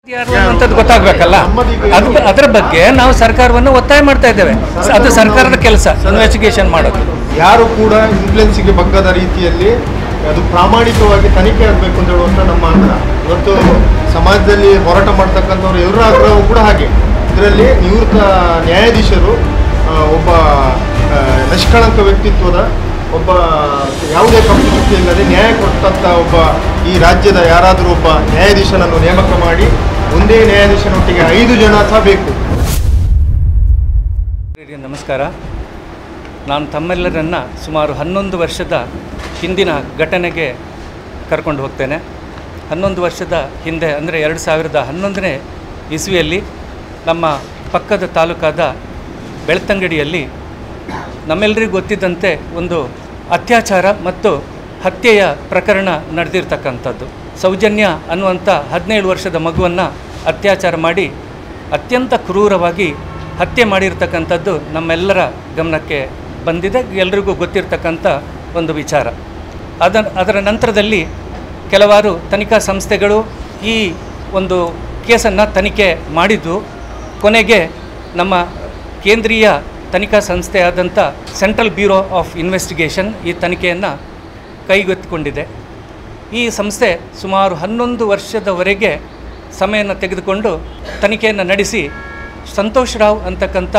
ಯಾರು ಅನ್ನೋಂಥದ್ದು ಗೊತ್ತಾಗಬೇಕಲ್ಲ ಅದು ಅದರ ಬಗ್ಗೆ ನಾವು ಸರ್ಕಾರವನ್ನು ಒತ್ತಾಯ ಮಾಡ್ತಾ ಇದ್ದೇವೆ ಅದು ಸರ್ಕಾರದ ಕೆಲಸ ಇನ್ವೆಸ್ಟಿಗೇಷನ್ ಮಾಡೋದು ಯಾರು ಕೂಡ ಇನ್ಫ್ಲುಯೆನ್ಸ್ಗೆ ಬಗ್ಗದ ರೀತಿಯಲ್ಲಿ ಅದು ಪ್ರಾಮಾಣಿಕವಾಗಿ ತನಿಖೆ ಆಗಬೇಕು ಅಂತ ಹೇಳುವಂಥ ನಮ್ಮ ಆಗ್ರಹ ಇವತ್ತು ಸಮಾಜದಲ್ಲಿ ಹೋರಾಟ ಮಾಡ್ತಕ್ಕಂಥವ್ರು ಎಲ್ಲರ ಆಗ್ರಹವೂ ಕೂಡ ಹಾಗೆ ಇದರಲ್ಲಿ ನಿವೃತ್ತ ನ್ಯಾಯಾಧೀಶರು ಆ, ಒಬ್ಬ ಆ, ನಿಷ್ಕಳಂಕ ವ್ಯಕ್ತಿತ್ವದ ಒಬ್ಬ ಯಾವುದೇ ಕಪ್ಪು ಇಲ್ಲದೆ ನ್ಯಾಯ ಕೊಟ್ಟಂಥ ಒಬ್ಬ ಈ ರಾಜ್ಯದ ಯಾರಾದರೂ ಒಬ್ಬ ನ್ಯಾಯಾಧೀಶನನ್ನು ನೇಮಕ ಮಾಡಿ ಒಂದೇ ನ್ಯಾಯಾಧೀಶನೊಟ್ಟಿಗೆ ಐದು ಜನ ಸಹ ಬೇಕು ಹಿರಿಯ ನಮಸ್ಕಾರ ನಾನು ತಮ್ಮೆಲ್ಲರನ್ನು ಸುಮಾರು ಹನ್ನೊಂದು ವರ್ಷದ ಹಿಂದಿನ ಘಟನೆಗೆ ಕರ್ಕೊಂಡು ಹೋಗ್ತೇನೆ ಹನ್ನೊಂದು ವರ್ಷದ ಹಿಂದೆ ಅಂದರೆ ಎರಡು ಸಾವಿರದ ಹನ್ನೊಂದನೇ ಇಸ್ವಿಯಲ್ಲಿ ನಮ್ಮ ಪಕ್ಕದ ತಾಲೂಕಾದ ಬೆಳ್ತಂಗಡಿಯಲ್ಲಿ ನಮ್ಮೆಲ್ಲರಿಗೂ ಗೊತ್ತಿದ್ದಂತೆ ಒಂದು ಅತ್ಯಾಚಾರ ಮತ್ತು ಹತ್ಯೆಯ ಪ್ರಕರಣ ನಡೆದಿರ್ತಕ್ಕಂಥದ್ದು ಸೌಜನ್ಯ ಅನ್ನುವಂಥ ಹದಿನೇಳು ವರ್ಷದ ಮಗುವನ್ನು ಅತ್ಯಾಚಾರ ಮಾಡಿ ಅತ್ಯಂತ ಕ್ರೂರವಾಗಿ ಹತ್ಯೆ ಮಾಡಿರ್ತಕ್ಕಂಥದ್ದು ನಮ್ಮೆಲ್ಲರ ಗಮನಕ್ಕೆ ಬಂದಿದೆ ಎಲ್ರಿಗೂ ಗೊತ್ತಿರ್ತಕ್ಕಂಥ ಒಂದು ವಿಚಾರ ಅದ ಅದರ ನಂತರದಲ್ಲಿ ಕೆಲವಾರು ತನಿಖಾ ಸಂಸ್ಥೆಗಳು ಈ ಒಂದು ಕೇಸನ್ನು ತನಿಖೆ ಮಾಡಿದ್ದು ಕೊನೆಗೆ ನಮ್ಮ ಕೇಂದ್ರೀಯ ತನಿಖಾ ಸಂಸ್ಥೆಯಾದಂಥ ಸೆಂಟ್ರಲ್ ಬ್ಯೂರೋ ಆಫ್ ಇನ್ವೆಸ್ಟಿಗೇಷನ್ ಈ ತನಿಖೆಯನ್ನು ಕೈಗೆತ್ತಿಕೊಂಡಿದೆ ಈ ಸಂಸ್ಥೆ ಸುಮಾರು ಹನ್ನೊಂದು ವರ್ಷದವರೆಗೆ ಸಮಯವನ್ನು ತೆಗೆದುಕೊಂಡು ತನಿಖೆಯನ್ನು ನಡೆಸಿ ಸಂತೋಷ್ ರಾವ್ ಅಂತಕ್ಕಂಥ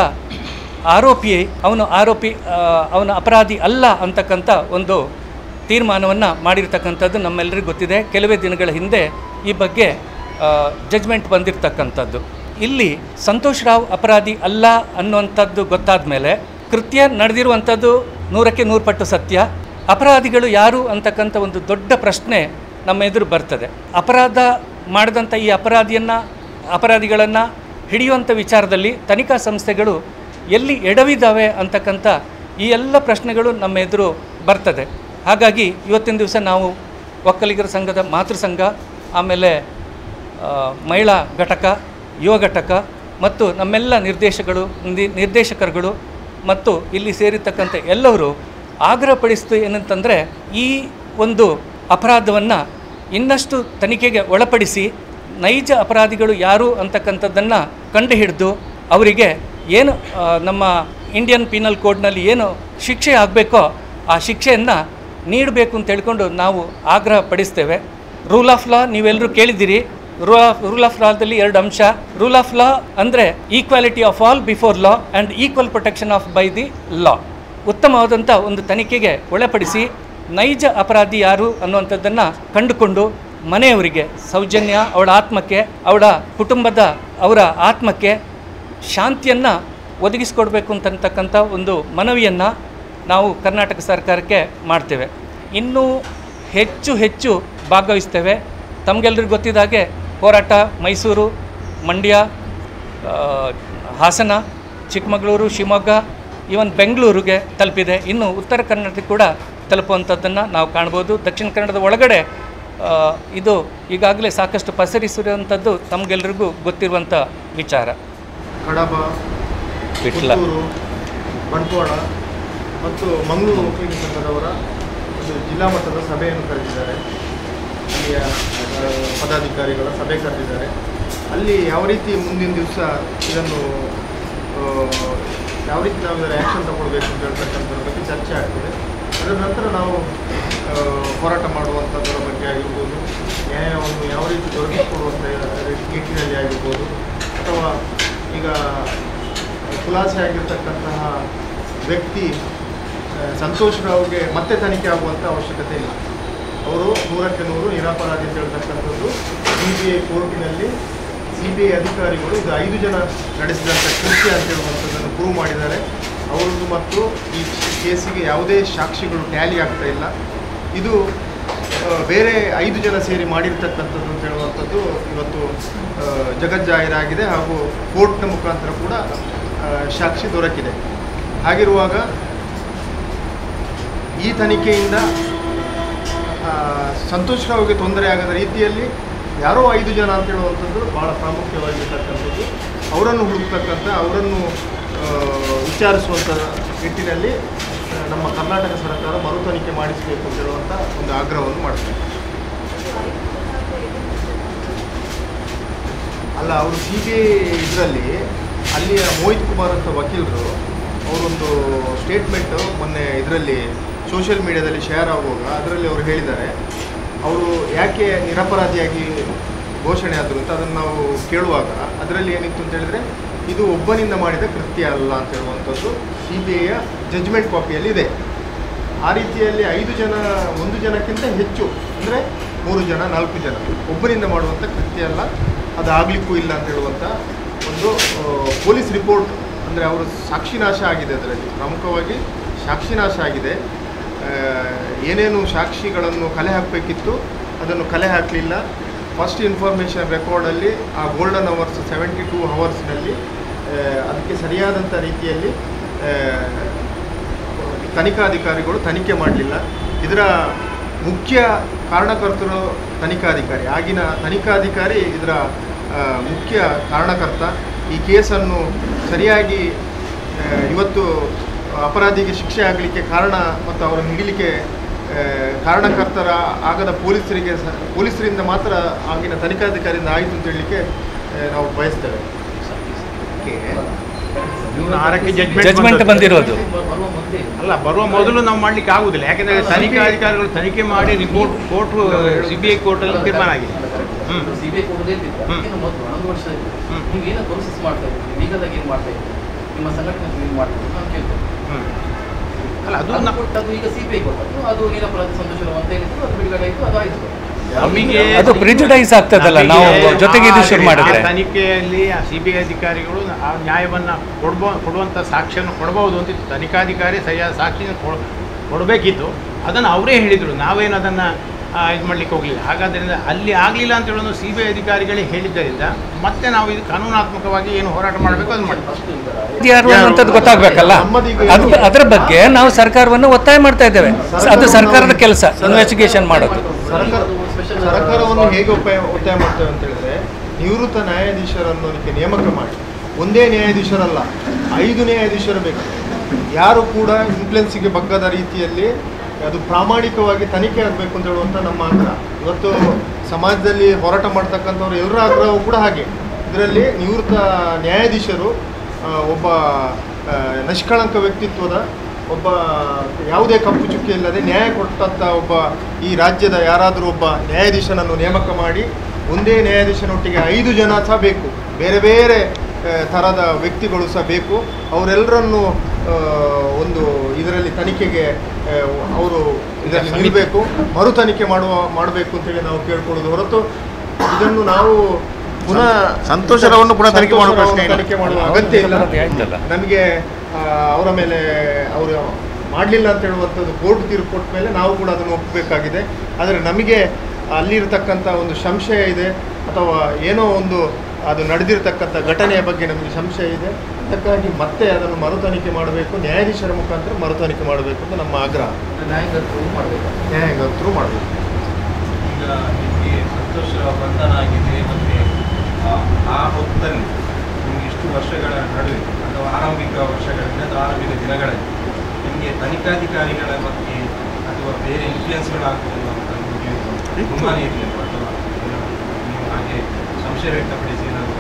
ಆರೋಪಿ ಅವನು ಆರೋಪಿ ಆ, ಅವನ ಅಪರಾಧಿ ಅಲ್ಲ ಅಂತಕ್ಕಂಥ ಒಂದು ತೀರ್ಮಾನವನ್ನು ಮಾಡಿರ್ತಕ್ಕಂಥದ್ದು ನಮ್ಮೆಲ್ಲರಿಗೂ ಗೊತ್ತಿದೆ ಕೆಲವೇ ದಿನಗಳ ಹಿಂದೆ ಈ ಬಗ್ಗೆ ಜಜ್ಮೆಂಟ್ ಬಂದಿರತಕ್ಕಂಥದ್ದು ಇಲ್ಲಿ ಸಂತೋಷ್ ರಾವ್ ಅಪರಾಧಿ ಅಲ್ಲ ಅನ್ನುವಂಥದ್ದು ಗೊತ್ತಾದ ಮೇಲೆ ಕೃತ್ಯ ನಡೆದಿರುವಂಥದ್ದು ನೂರಕ್ಕೆ ನೂರು ಪಟ್ಟು ಸತ್ಯ ಅಪರಾಧಿಗಳು ಯಾರು ಅಂತಕ್ಕಂಥ ಒಂದು ದೊಡ್ಡ ಪ್ರಶ್ನೆ ನಮ್ಮ ಎದುರು ಬರ್ತದೆ ಅಪರಾಧ ಮಾಡಿದಂಥ ಈ ಅಪರಾಧಿಯನ್ನು ಅಪರಾಧಿಗಳನ್ನು ಹಿಡಿಯುವಂಥ ವಿಚಾರದಲ್ಲಿ ತನಿಖಾ ಸಂಸ್ಥೆಗಳು ಎಲ್ಲಿ ಎಡವಿದ್ದಾವೆ ಅಂತಕ್ಕಂಥ ಈ ಎಲ್ಲ ಪ್ರಶ್ನೆಗಳು ನಮ್ಮ ಎದುರು ಬರ್ತದೆ ಹಾಗಾಗಿ ಇವತ್ತಿನ ದಿವಸ ನಾವು ಒಕ್ಕಲಿಗರ ಸಂಘದ ಮಾತೃ ಸಂಘ ಆಮೇಲೆ ಆ, ಮಹಿಳಾ ಘಟಕ ಯುವ ಘಟಕ ಮತ್ತು ನಮ್ಮೆಲ್ಲ ನಿರ್ದೇಶಕರು ನಿ- ನಿರ್ದೇಶಕರುಗಳು ಮತ್ತು ಇಲ್ಲಿ ಸೇರಿರ್ತಕ್ಕಂಥ ಎಲ್ಲರೂ ಆಗ್ರಹಪಡಿಸ್ತು ಏನಂತಂದರೆ ಈ ಒಂದು ಅಪರಾಧವನ್ನು ಇನ್ನಷ್ಟು ತನಿಖೆಗೆ ಒಳಪಡಿಸಿ ನೈಜ ಅಪರಾಧಿಗಳು ಯಾರು ಅಂತಕ್ಕಂಥದ್ದನ್ನು ಕಂಡುಹಿಡಿದು ಅವರಿಗೆ ಏನು ಆ, ನಮ್ಮ ಇಂಡಿಯನ್ ಪೀನಲ್ ಕೋಡ್ನಲ್ಲಿ ಏನು ಶಿಕ್ಷೆ ಆಗಬೇಕೋ ಆ ಶಿಕ್ಷೆಯನ್ನು ನೀಡಬೇಕು ಅಂತ ಹೇಳ್ಕೊಂಡು ನಾವು ಆಗ್ರಹ ಪಡಿಸ್ತೇವೆ ರೂಲ್ ಆಫ್ ಲಾ ನೀವೆಲ್ಲರೂ ಕೇಳಿದ್ದೀರಿ ರೂ ಆಫ್ ರೂಲ್ ಆಫ್ ಲಾದಲ್ಲಿ ಎರಡು ಅಂಶ ರೂಲ್ ಆಫ್ ಲಾ ಅಂದರೆ equality of all before law and equal protection of by the law ಉತ್ತಮವಾದಂಥ ಒಂದು ತನಿಖೆಗೆ ಒಳಪಡಿಸಿ ನೈಜ ಅಪರಾಧಿ ಯಾರು ಅನ್ನುವಂಥದ್ದನ್ನು ಕಂಡುಕೊಂಡು ಮನೆಯವರಿಗೆ ಸೌಜನ್ಯ ಅವಳ ಆತ್ಮಕ್ಕೆ ಅವಳ ಕುಟುಂಬದ ಅವರ ಆತ್ಮಕ್ಕೆ ಶಾಂತಿಯನ್ನು ಒದಗಿಸಿಕೊಡ್ಬೇಕು ಅಂತಕ್ಕಂಥ ಒಂದು ಮನವಿಯನ್ನು ನಾವು ಕರ್ನಾಟಕ ಸರ್ಕಾರಕ್ಕೆ ಮಾಡ್ತೇವೆ ಇನ್ನೂ ಹೆಚ್ಚು ಹೆಚ್ಚು ಭಾಗವಹಿಸ್ತೇವೆ ತಮಗೆಲ್ಲರಿಗೂ ಗೊತ್ತಿದ್ದ ಹಾಗೆ ಹೋರಾಟ ಮೈಸೂರು ಮಂಡ್ಯ ಆ, ಹಾಸನ ಚಿಕ್ಕಮಗಳೂರು ಶಿವಮೊಗ್ಗ ಈವನ್ ಬೆಂಗಳೂರಿಗೆ ತಲುಪಿದೆ ಇನ್ನು ಉತ್ತರ ಕನ್ನಡಕ್ಕೆ ಕೂಡ ತಲುಪುವಂಥದ್ದನ್ನು ನಾವು ಕಾಣ್ಬೋದು ದಕ್ಷಿಣ ಕನ್ನಡದ ಒಳಗಡೆ ಆ, ಇದು ಈಗಾಗಲೇ ಸಾಕಷ್ಟು ಪಸರಿಸಿರುವಂಥದ್ದು ತಮಗೆಲ್ಲರಿಗೂ ಗೊತ್ತಿರುವಂಥ ವಿಚಾರ ಕಡಬ ವಿಟ್ಲ. ಪುತ್ತೂರು ಬಂಟ್ವಾಳ ಮತ್ತು ಮಂಗಳೂರು ಒಕ್ಕಲಿಗ ಸಂಘದವರ ಒಂದು ಜಿಲ್ಲಾ ಮಟ್ಟದ ಸಭೆಯನ್ನು ಕರೆದಿದ್ದಾರೆ ಅಲ್ಲಿಯ ಆ, ಪದಾಧಿಕಾರಿಗಳ ಸಭೆ ಕರೆದಿದ್ದಾರೆ ಅಲ್ಲಿ ಯಾವ ರೀತಿ ಮುಂದಿನ ದಿವಸ ಇದನ್ನು ಆ, ಯಾವ ರೀತಿ ನಾವು ಇದರ ಆ್ಯಕ್ಷನ್ ತಗೊಳ್ಬೇಕು ಅಂತ ಹೇಳ್ತಕ್ಕಂಥದ್ರ ಬಗ್ಗೆ ಚರ್ಚೆ ಆಗ್ತದೆ ಅದರ ನಂತರ ನಾವು ಆ, ಹೋರಾಟ ಮಾಡುವಂಥದ್ದರ ಬಗ್ಗೆ ಆಗಿರ್ಬೋದು ನ್ಯಾಯವನ್ನು ಯಾವ ರೀತಿ ದೊರಕಿಸಿಕೊಡುವಂಥ ನಿಟ್ಟಿನಲ್ಲಿ ಆಗಿರ್ಬೋದು ಅಥವಾ ಈಗ ಖುಲಾಸೆ ಆಗಿರ್ತಕ್ಕಂತಹ ವ್ಯಕ್ತಿ ಆ, ಸಂತೋಷ್ ರಾವ್ಗೆ ಮತ್ತೆ ತನಿಖೆ ಆಗುವಂಥ ಅವಶ್ಯಕತೆ ಇಲ್ಲ ಅವರು ನೂರಕ್ಕೆ ನೂರು ನಿರಪರಾಧಿ ಅಂತ ಹೇಳ್ತಕ್ಕಂಥದ್ದು ಸಿ ಬಿ ಐ ಕೋರ್ಟಿನಲ್ಲಿ ಸಿ ಬಿ ಐ ಅಧಿಕಾರಿಗಳು ಇದು ಐದು ಜನ ನಡೆಸಿದಂಥ ಕೃತ್ಯ ಅಂತ ಹೇಳುವಂಥದ್ದನ್ನು ಪ್ರೂವ್ ಮಾಡಿದ್ದಾರೆ ಅವರದ್ದು ಮತ್ತು ಈ ಕೇಸಿಗೆ ಯಾವುದೇ ಸಾಕ್ಷಿಗಳು ಟ್ಯಾಲಿ ಆಗ್ತಾ ಇಲ್ಲ ಇದು ಆ, ಬೇರೆ ಐದು ಜನ ಸೇರಿ ಮಾಡಿರ್ತಕ್ಕಂಥದ್ದು ಅಂತ ಹೇಳುವಂಥದ್ದು ಇವತ್ತು ಆ, ಜಗಜ್ಜಾಹೀರಾಗಿದೆ ಹಾಗೂ ಕೋರ್ಟ್ನ ಮುಖಾಂತರ ಕೂಡ ಆ, ಸಾಕ್ಷಿ ದೊರಕಿದೆ ಹಾಗಿರುವಾಗ ಈ ತನಿಖೆಯಿಂದ ಆ, ಸಂತೋಷ್ ರಾವ್ಗೆ ತೊಂದರೆ ಆಗದ ರೀತಿಯಲ್ಲಿ ಯಾರೋ ಐದು ಜನ ಅಂತ ಹೇಳುವಂಥದ್ದು ಭಾಳ ಪ್ರಾಮುಖ್ಯವಾಗಿರ್ತಕ್ಕಂಥದ್ದು ಅವರನ್ನು ಹುಡುಕ್ತಕ್ಕಂಥ ಅವರನ್ನು ಆ, ವಿಚಾರಿಸುವಂಥ ನಿಟ್ಟಿನಲ್ಲಿ ಆ, ನಮ್ಮ ಕರ್ನಾಟಕ ಸರ್ಕಾರ ಮರು ತನಿಖೆ ಮಾಡಿಸಬೇಕು ಅಂತ ಹೇಳುವಂಥ ಒಂದು ಆಗ್ರಹವನ್ನು ಮಾಡ್ತೀವಿ ಅಲ್ಲ ಅವರು ಸಿ ಬಿ ಐ ಇದರಲ್ಲಿ ಅಲ್ಲಿಯ ಮೋಹಿತ್ ಕುಮಾರ್ ಅಂತ ವಕೀಲರು ಅವರೊಂದು ಸ್ಟೇಟ್ಮೆಂಟು ಮೊನ್ನೆ ಇದರಲ್ಲಿ ಸೋಷಿಯಲ್ ಮೀಡಿಯಾದಲ್ಲಿ ಶೇರ್ ಆಗುವಾಗ ಅದರಲ್ಲಿ ಅವರು ಹೇಳಿದ್ದಾರೆ ಅವರು ಯಾಕೆ ನಿರಪರಾಧಿಯಾಗಿ ಘೋಷಣೆ ಆದರು ಅಂತ ಅದನ್ನು ನಾವು ಕೇಳುವಾಗ ಅದರಲ್ಲಿ ಏನಿತ್ತು ಅಂತ ಹೇಳಿದರೆ ಇದು ಒಬ್ಬನಿಂದ ಮಾಡಿದ ಕೃತ್ಯ ಅಲ್ಲ ಅಂತ ಹೇಳುವಂಥದ್ದು ಸಿ ಬಿ ಐಯ ಜಜ್ಮೆಂಟ್ ಕಾಪಿಯಲ್ಲಿ ಇದೆ ಆ ರೀತಿಯಲ್ಲಿ ಐದು ಜನ ಒಂದು ಜನಕ್ಕಿಂತ ಹೆಚ್ಚು ಅಂದರೆ ಮೂರು ಜನ ನಾಲ್ಕು ಜನ ಒಬ್ಬನಿಂದ ಮಾಡುವಂಥ ಕೃತ್ಯ ಅಲ್ಲ ಅದು ಆಗಲಿಕ್ಕೂ ಇಲ್ಲ ಅಂತ ಹೇಳುವಂಥ ಒಂದು ಆ, ಪೊಲೀಸ್ ರಿಪೋರ್ಟ್ ಅಂದರೆ ಅವರು ಸಾಕ್ಷಿನಾಶ ಆಗಿದೆ ಅದರಲ್ಲಿ ಪ್ರಮುಖವಾಗಿ ಸಾಕ್ಷಿನಾಶ ಆಗಿದೆ ಆ, ಏನೇನು ಸಾಕ್ಷಿಗಳನ್ನು ಕಲೆ ಹಾಕಬೇಕಿತ್ತು ಅದನ್ನು ಕಲೆ ಹಾಕಲಿಲ್ಲ ಫಸ್ಟ್ ಇನ್ಫಾರ್ಮೇಷನ್ ರೆಕಾರ್ಡಲ್ಲಿ ಆ ಗೋಲ್ಡನ್ ಅವರ್ಸ್ ಸೆವೆಂಟಿ ಟೂ ಅವರ್ಸ್ನಲ್ಲಿ ಅದಕ್ಕೆ ಸರಿಯಾದಂಥ ರೀತಿಯಲ್ಲಿ ಆ, ತನಿಖಾಧಿಕಾರಿಗಳು ತನಿಖೆ ಮಾಡಲಿಲ್ಲ ಇದರ ಮುಖ್ಯ ಕಾರಣಕರ್ತರು ತನಿಖಾಧಿಕಾರಿ ಆಗಿನ ತನಿಖಾಧಿಕಾರಿ ಇದರ ಆ, ಮುಖ್ಯ ಕಾರಣಕರ್ತ ಈ ಕೇಸನ್ನು ಸರಿಯಾಗಿ ಆ, ಇವತ್ತು ಅಪರಾಧಿಗೆ ಶಿಕ್ಷೆ ಆಗಲಿಕ್ಕೆ ಕಾರಣ ಮತ್ತು ಅವರನ್ನು ಹಿಡಿಲಿಕ್ಕೆ ಆ, ಕಾರಣಕರ್ತರ ಆಗದ ಪೊಲೀಸರಿಗೆ ಸ ಪೊಲೀಸರಿಂದ ಮಾತ್ರ ಆಗಿನ ತನಿಖಾಧಿಕಾರಿಯಿಂದ ಆಯಿತು ಅಂತ ಹೇಳಲಿಕ್ಕೆ ಆ, ನಾವು ಬಯಸ್ತೇವೆ ಜೂನ್ ಆರಕ್ಕೆ ಜಡ್ಜ್ಮೆಂಟ್ ಜಜ್ಮೆಂಟ್ ಬಂದಿರೋದು ಬರುವ ಮೊದಲೇ ಅಲ್ಲ ಬರುವ ಮೊದಲು ನಾವು ಮಾಡ್ಲಿಕ್ಕೆ ಆಗುದಿಲ್ಲ ಯಾಕಂದ್ರೆ ತನಿಖಾಧಿಕಾರಿಗಳು ತನಿಖೆ ಮಾಡಿ report court C B I ಕೋರ್ಟಲ್ಲಿ ತೀರ್ಮಾನ ಆಗಿದೆ ಹ್ಮ್. ಸಿಬಿಐ ಕೊಡೋದೇ ಇದ್ದಿದ್ದು ಹ್ಮ್. ಅದಕ್ಕಿಂತ ಮೊದಲು ಒಂದು ವರ್ಷ ಆಯ್ತು ಹ್ಮ್. ನೀವು ಏನೋ ಪ್ರೋಸೆಸ್ ಮಾಡ್ತಾ ಇದ್ದೀರಿ ಲೀಗಲಾಗಿ ಏನು ಮಾಡ್ತಾ ಇದ್ದೀರಿ ನಿಮ್ಮ ಸಂಘಟನೆ ಏನು ಮಾಡ್ತಾ ಇದ್ದೀರಿ ನಾವು ಕೇಳ್ತೇವೆ ಹ್ಮ್. ಅಲ್ಲ ಅದು ಅದು ನ- ಕೊಟ್ಟದ್ದು ಈಗ ಸಿಬಿಐ ಕೊಟ್ಟದ್ದು ಅದು ನಿರಪರಾಧ ಸಂತೋಷ ಅಂತ ಹೇಳಿದ್ರು ಅದು ಬಿಡುಗಡೆ ಆಯಿತು ಅದು ಆಯಿತು ನಮಗೆ ಅದು ಪ್ರಿಜುಡೈಸ್ ಆಗ್ತದಲ್ಲ ನಾವು ನಮಗೆ ಜೊತೆಗೆ ಇದು ಶುರು ಆ ಮಾಡಿದ್ರೆ ತನಿಖೆಯಲ್ಲಿ ಆ ಸಿ ಬಿ ಐ ಅಧಿಕಾರಿಗಳು ಆ ನ್ಯಾಯವನ್ನ ಕೊಡ್ಬೋ ಕೊಡುವಂಥ ಸಾಕ್ಷ್ಯವನ್ನು ಕೊಡಬಹುದು ಅಂತಿತ್ತು ತನಿಖಾಧಿಕಾರಿ ಸರಿಯಾದ ಸಾಕ್ಷಿಯನ್ನು ಕೊಡ್ ಕೊಡಬೇಕಿತ್ತು ಅದನ್ನು ಅವರೇ ಹೇಳಿದರು ನಾವೇನು ಅದನ್ನು ಇದು ಮಾಡ್ಲಿಕ್ಕೆ ಹೋಗಲಿಲ್ಲ ಹಾಗಾದ್ದರಿಂದ ಅಲ್ಲಿ ಆಗಲಿಲ್ಲ ಅಂತ ಹೇಳೋದು ಸಿ ಬಿ ಐ ಅಧಿಕಾರಿಗಳೇ ಹೇಳಿದ್ದರಿಂದ ಮತ್ತೆ ನಾವು ಇದು ಕಾನೂನಾತ್ಮಕವಾಗಿ ಏನು ಹೋರಾಟ ಮಾಡಬೇಕು ಅದು ಮಾಡಿ ಫಸ್ಟ್ ಇದರ ಯಾರು ಅನ್ನುವಂಥದ್ದು ಗೊತ್ತಾಗಬೇಕಲ್ಲ ನಮ್ಮದೀಗ ಅದು ಅದರ ಬಗ್ಗೆ ನಾವು ಸರ್ಕಾರವನ್ನು ಒತ್ತಾಯ ಮಾಡ್ತಾ ಇದ್ದೇವೆ ಅದು ಸರ್ಕಾರದ ಕೆಲಸ ಇನ್ವೆಸ್ಟಿಗೇಷನ್ ಮಾಡೋದು ಸರ್ಕಾರ ಸರ್ಕಾರವನ್ನು ಹೇಗೆ ಒತ್ತಾಯ ಒತ್ತಾಯ ಮಾಡ್ತೇವೆ ಅಂತ ಹೇಳಿದ್ರೆ ನಿವೃತ್ತ ನ್ಯಾಯಾಧೀಶರನ್ನು ಅದಕ್ಕೆ ನೇಮಕ ಮಾಡಿ ಒಂದೇ ನ್ಯಾಯಾಧೀಶರಲ್ಲ ಐದು ನ್ಯಾಯಾಧೀಶರು ಬೇಕು ಯಾರು ಕೂಡ ಇನ್ಫ್ಲುಯೆನ್ಸಿಗೆ ಬಗ್ಗದ ರೀತಿಯಲ್ಲಿ ಅದು ಪ್ರಾಮಾಣಿಕವಾಗಿ ತನಿಖೆ ಆಗಬೇಕು ಅಂತ ಹೇಳುವಂಥ ನಮ್ಮ ಆಗ್ರಹ ಇವತ್ತು ಸಮಾಜದಲ್ಲಿ ಹೋರಾಟ ಮಾಡ್ತಕ್ಕಂಥವ್ರು ಎಲ್ಲರ ಆಗ್ರಹವೂ ಕೂಡ ಹಾಗೆ ಇದರಲ್ಲಿ ನಿವೃತ್ತ ನ್ಯಾಯಾಧೀಶರು ಆ, ಒಬ್ಬ ಆ, ನಿಷ್ಕಳಂಕ ವ್ಯಕ್ತಿತ್ವದ ಒಬ್ಬ ಯಾವುದೇ ಕಪ್ಪು ಚುಕ್ಕಿ ಇಲ್ಲದೆ ನ್ಯಾಯ ಕೊಟ್ಟಂಥ ಒಬ್ಬ ಈ ರಾಜ್ಯದ ಯಾರಾದರೂ ಒಬ್ಬ ನ್ಯಾಯಾಧೀಶನನ್ನು ನೇಮಕ ಮಾಡಿ ಒಂದೇ ನ್ಯಾಯಾಧೀಶನೊಟ್ಟಿಗೆ ಐದು ಜನ ಸಹ ಬೇಕು ಬೇರೆ ಬೇರೆ ಆ, ಥರದ ವ್ಯಕ್ತಿಗಳು ಸಹ ಬೇಕು ಅವರೆಲ್ಲರನ್ನು ಆ, ಒಂದು ಇದರಲ್ಲಿ ತನಿಖೆಗೆ ಆ, ಅವರು ಇದರಲ್ಲಿ ಸಮಿತಿ. ನಿಲ್ಲಬೇಕು ಮರು ತನಿಖೆ ಮಾಡುವ ಮಾಡಬೇಕು ಅಂತೇಳಿ ನಾವು ಕೇಳ್ಕೊಳ್ಳೋದು ಹೊರತು ಇದನ್ನು ನಾವು ಪುನಃ ಸಂತೋಷರವನ್ನು ಪುನಃ ತನಿಖೆ ಮಾಡುವ ಪ್ರಶ್ನೆ ಇಲ್ಲ. ತನಿಖೆ ಮಾಡುವ ಅಗತ್ಯ ಇಲ್ಲ ಅದು ಆಯ್ತಲ್ಲ ನಮಗೆ ಆ, ಅವರ ಮೇಲೆ ಅವರು ಮಾಡಲಿಲ್ಲ ಅಂತ ಹೇಳುವಂಥದ್ದು ಕೋರ್ಟ್ ತೀರ್ಪು ಕೊಟ್ಟ ಮೇಲೆ ನಾವು ಕೂಡ ಅದನ್ನು ಒಪ್ಪಬೇಕಾಗಿದೆ ಆದರೆ ನಮಗೆ ಅಲ್ಲಿರ್ತಕ್ಕಂಥ ಒಂದು ಸಂಶಯ ಇದೆ ಅಥವಾ ಏನೋ ಒಂದು ಅದು ನಡೆದಿರ್ತಕ್ಕಂಥ ಘಟನೆಯ ಬಗ್ಗೆ ನಮಗೆ ಸಂಶಯ ಇದೆ ಅದಕ್ಕಾಗಿ ಮತ್ತೆ ಅದನ್ನು ಮರು ತನಿಖೆ ಮಾಡಬೇಕು ನ್ಯಾಯಾಧೀಶರ ಮುಖಾಂತರ ಮರು ತನಿಖೆ ಮಾಡಬೇಕು ಅಂತ ನಮ್ಮ ಆಗ್ರಹ ನ್ಯಾಯಾಂಗರು ಮಾಡಬೇಕು ನ್ಯಾಯಾಂಗತರು ಮಾಡಬೇಕು ಈಗ ನಿಮಗೆ ಸಂತೋಷ ಬಂಧನ ಆಗಿದೆ ಮತ್ತು ಆ ಹೊತ್ತಲ್ಲಿ ನಿಮಗೆ ಇಷ್ಟು ವರ್ಷಗಳ ನಡುವೆ ಅಥವಾ ಆರಂಭಿಕ ವರ್ಷಗಳಿಂದ ಅಥವಾ ಆರಂಭಿಕ ದಿನಗಳಲ್ಲಿ ನಿಮಗೆ ತನಿಖಾಧಿಕಾರಿಗಳ ಬಗ್ಗೆ ಅಥವಾ ಬೇರೆ ಇನ್ಫ್ಲುಯೆನ್ಸ್ಗಳಾಗ್ಬೋದು ಅಂತ ನಿಮಗೆ ಅನುಮಾನ ಇರಲಿಲ್ಲ ಅಥವಾ ಏನು ನೀವು ಹಾಗೆ ಸಂಶಯ ವ್ಯಕ್ತಪಡಿಸಿ ಏನಾದರೂ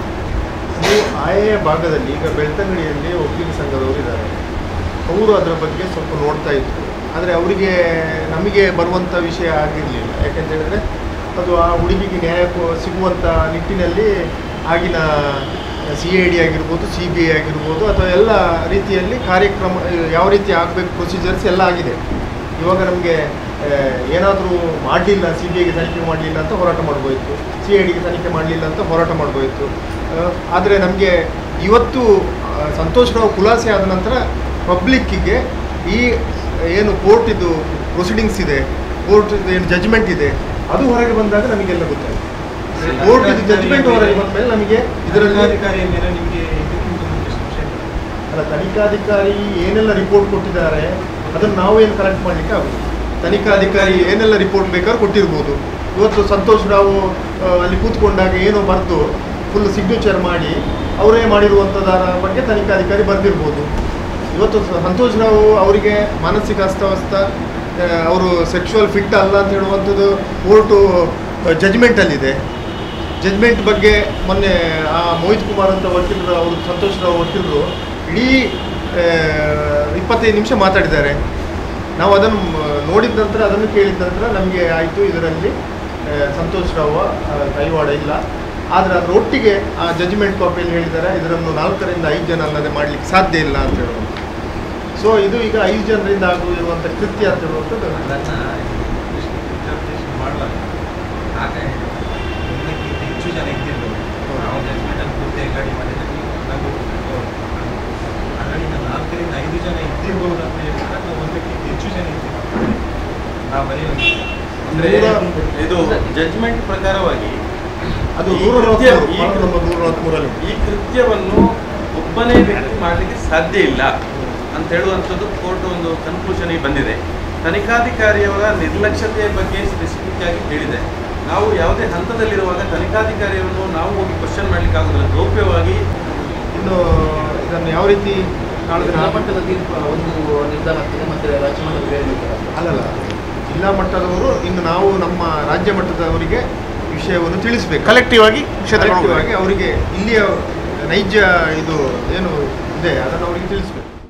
ಅದು ಆಯಾ ಭಾಗದಲ್ಲಿ ಈಗ ಬೆಳ್ತಂಗಡಿಯಲ್ಲಿ ವಕೀಲ ಸಂಘದವರು ಇದ್ದಾರೆ ಅವರು ಅದರ ಬಗ್ಗೆ ಸ್ವಲ್ಪ ನೋಡ್ತಾ ಇದ್ರು ಆದರೆ ಅವರಿಗೆ ನಮಗೆ ಬರುವಂಥ ವಿಷಯ ಆಗಿರಲಿಲ್ಲ ಯಾಕೆಂತ ಹೇಳಿದ್ರೆ ಅದು ಆ ಹುಡುಗಿಗೆ ನ್ಯಾಯ ಕೊ- ಸಿಗುವಂಥ ನಿಟ್ಟಿನಲ್ಲಿ ಆಗಿನ ಸಿ ಐ ಡಿ ಆಗಿರ್ಬೋದು ಸಿ ಬಿ ಐ ಆಗಿರ್ಬೋದು ಅಥವಾ ಎಲ್ಲ ರೀತಿಯಲ್ಲಿ ಕಾರ್ಯಕ್ರಮ ಯಾವ ರೀತಿ ಆಗಬೇಕು ಪ್ರೊಸೀಜರ್ಸ್ ಎಲ್ಲ ಆಗಿದೆ ಇವಾಗ ನಮಗೆ ಏನಾದರೂ ಮಾಡಲಿಲ್ಲ ಸಿ ಬಿ ಐಗೆ ತನಿಖೆ ಮಾಡಲಿಲ್ಲ ಅಂತ ಹೋರಾಟ ಮಾಡ್ಬೋಯಿತ್ತು ಸಿ ಐ ಡಿಗೆ ತನಿಖೆ ಮಾಡಲಿಲ್ಲ ಅಂತ ಹೋರಾಟ ಮಾಡ್ಬೋಯಿತ್ತು ಆದರೆ ನಮಗೆ ಇವತ್ತು ಆ, ಸಂತೋಷ್ ರಾವ್ ಖುಲಾಸೆ ಆದ ನಂತರ ಪಬ್ಲಿಕ್ಕಿಗೆ ಈ ಏನು ಕೋರ್ಟ್ ಇದು ಪ್ರೊಸೀಡಿಂಗ್ಸ್ ಇದೆ ಕೋರ್ಟ್ ಏನು ಜಜ್ಮೆಂಟ್ ಇದೆ ಅದು ಹೊರಗೆ ಬಂದಾಗ ನಮಗೆಲ್ಲ ಗೊತ್ತಾಯ್ತು ಕೋರ್ಟ್ ಇದು ಜಜ್ಮೆಂಟ್ ಹೊರಗೆ ಬಂದ ಮೇಲೆ ನಮಗೆ ಇದರಲ್ಲಿ ತನಿಖಾಧಿಕಾರಿಯ ಮೇಲೆ ನಿಮಗೆ ಇದಕ್ಕಿಂತ ಮುಂಚೆ ಸಂಶಯ ಇತ್ತು? ಅಲ್ಲ ತನಿಖಾಧಿಕಾರಿ ಏನೆಲ್ಲ ರಿಪೋರ್ಟ್ ಕೊಟ್ಟಿದ್ದಾರೆ ಅದನ್ನು ನಾವೇನು ಕಲೆಕ್ಟ್ ಮಾಡಲಿಕ್ಕೆ ಆಗುತ್ತೆ ತನಿಖಾಧಿಕಾರಿ ಏನೆಲ್ಲ ರಿಪೋರ್ಟ್ ಬೇಕಾದ್ರೂ ಕೊಟ್ಟಿರ್ಬೋದು ಇವತ್ತು ಸಂತೋಷ್ ರಾವ್ ಆ, ಅಲ್ಲಿ ಕೂತ್ಕೊಂಡಾಗ ಏನೋ ಬರೆದು ಫುಲ್ ಸಿಗ್ನೇಚರ್ ಮಾಡಿ ಅವರೇ ಮಾಡಿರುವಂಥದ್ದರ ಬಗ್ಗೆ ತನಿಖಾಧಿಕಾರಿ ಬರೆದಿರ್ಬೋದು ಇವತ್ತು ಸ- ಸಂತೋಷ್ ರಾವ್ ಅವರಿಗೆ ಮಾನಸಿಕ ಅಸ್ತವ್ಯಸ್ತ ಆ, ಅವರು ಸೆಕ್ಷುವಲ್ ಫಿಟ್ ಅಲ್ಲ ಅಂತ ಹೇಳುವಂಥದ್ದು ಕೋರ್ಟು ಜಜ್ಮೆಂಟಲ್ಲಿದೆ ಜಜ್ಮೆಂಟ್ ಬಗ್ಗೆ ಮೊನ್ನೆ ಆ ಮೋಹಿತ್ ಕುಮಾರ್ ಅಂತ ವಕೀಲರು ಅವರು ಸಂತೋಷ್ ರಾವ್ ವಕೀಲರು ಇಡೀ ಆ, ಇಪ್ಪತ್ತೈದು ನಿಮಿಷ ಮಾತಾಡಿದ್ದಾರೆ ನಾವು ಅದನ್ನು ಮ- ನೋಡಿದ ನಂತರ ಅದನ್ನು ಕೇಳಿದ ನಂತರ ನಮಗೆ ಆಯಿತು ಇದರಲ್ಲಿ ಆ, ಸಂತೋಷ್ ರಾವ್ ಆ, ಕೈವಾಡ ಇಲ್ಲ ಆದರೆ ಅದರ ಒಟ್ಟಿಗೆ ಆ ಜಜ್ಮೆಂಟ್ ಕಾಪಿಯಲ್ಲಿ ಹೇಳಿದ್ದಾರೆ ಇದನ್ನು ನಾಲ್ಕರಿಂದ ಐದು ಜನ ಅಲ್ಲದೆ ಮಾಡಲಿಕ್ಕೆ ಸಾಧ್ಯ ಇಲ್ಲ ಅಂತ ಹೇಳುವುದು ಸೊ ಇದು ಈಗ ಐದು ಜನರಿಂದ ಆಗಿರುವಂಥ ಕೃತ್ಯ ಅಂತ ಹೇಳುವಂಥದ್ದು ಅದನ್ನು ಇಂಟರ್ಪ್ರಿಟೇಷನ್ ಮಾಡುವಾಗ ಆಗ ಒಂದಕ್ಕಿಂತ ಹೆಚ್ಚು ಜನ ಇದ್ದಿದ್ದು ನಾವು ಜಡ್ಜ್ಮೆಂಟನ್ನು ಪೂರ್ತಿ ಗಾಡಿ ಮಾಡಿದರೆ ನಾವು ಅದರಿಂದ ನಾಲ್ಕರಿಂದ ಐದು ಜನ ಇದ್ದಿರ್ಬೋದು ಅಂತ ಹೇಳಿದ್ರೆ ನಾವು ಒಂದಕ್ಕಿಂತ ಹೆಚ್ಚು ಜನ ಇದ್ದೀವಿ ನಾವು ಬರೆಯುವ ಅಂದರೆ ನೂರ- ಇದು ಜಡ್ಜ್ಮೆಂಟ್ ಪ್ರಕಾರವಾಗಿ ಅದು ಈ ನೂರ ಕೃತ್ಯ- ನಲವತ್ಮೂರು, ಈ ಭಾರತ ನಂಬರ್ ನೂರ ನಲವತ್ಮೂರಲ್ಲಿ ಈ ಕೃತ್ಯವನ್ನು ಒಬ್ಬನೇ ವ್ಯಕ್ತಿ ಮಾಡಲಿಕ್ಕೆ ಸಾಧ್ಯ ಇಲ್ಲ ಅಂತ ಹೇಳುವಂಥದ್ದು ಕೋರ್ಟ್ ಒಂದು ಕನ್ಕ್ಲೂಷನಿಗೆ ಬಂದಿದೆ ತನಿಖಾಧಿಕಾರಿಯವರ ನಿರ್ಲಕ್ಷ್ಯತೆಯ ಬಗ್ಗೆ ಸ್ಪೆಸಿಫಿಕ್ ಆಗಿ ಹೇಳಿದೆ ನಾವು ಯಾವುದೇ ಹಂತದಲ್ಲಿರುವಾಗ ತನಿಖಾಧಿಕಾರಿಯನ್ನು ನಾವು ಹೋಗಿ ಕ್ವಶನ್ ಮಾಡಲಿಕ್ಕೆ ಆಗೋದಿಲ್ಲ ಗೌಪ್ಯವಾಗಿ ಇನ್ನು ಇದನ್ನು ಯಾವ ರೀತಿ ನಾಳೆ ಜಿಲ್ಲಾ ಮಟ್ಟದ ತೀರ್ಪು ಒಂದು ನಿರ್ಧಾರ ಆಗ್ತದೆ ಮತ್ತೆ ರಾಜ್ಯ ಮಟ್ಟದ ಬೇರೆ ನಿರ್ಧಾರ ಆಗ್ತದೆ. ಅಲ್ಲಲ್ಲ ಜಿಲ್ಲಾ ಮಟ್ಟದವರು ಇನ್ನು ನಾವು ನಮ್ಮ ರಾಜ್ಯ ಮಟ್ಟದವರಿಗೆ ವಿಷಯವನ್ನು ತಿಳಿಸಬೇಕು ಕಲೆಕ್ಟಿವ್ ಆಗಿ ವಿಷಯ ತಗೊಂಡು ಕಲೆಕ್ಟಿವ್ ಆಗಿ ಅವರಿಗೆ ಇಲ್ಲಿಯ ನೈಜ ಇದು ಏನು ಇದೆ ಅದನ್ನು ಅವರಿಗೆ ತಿಳಿಸ್ಬೇಕು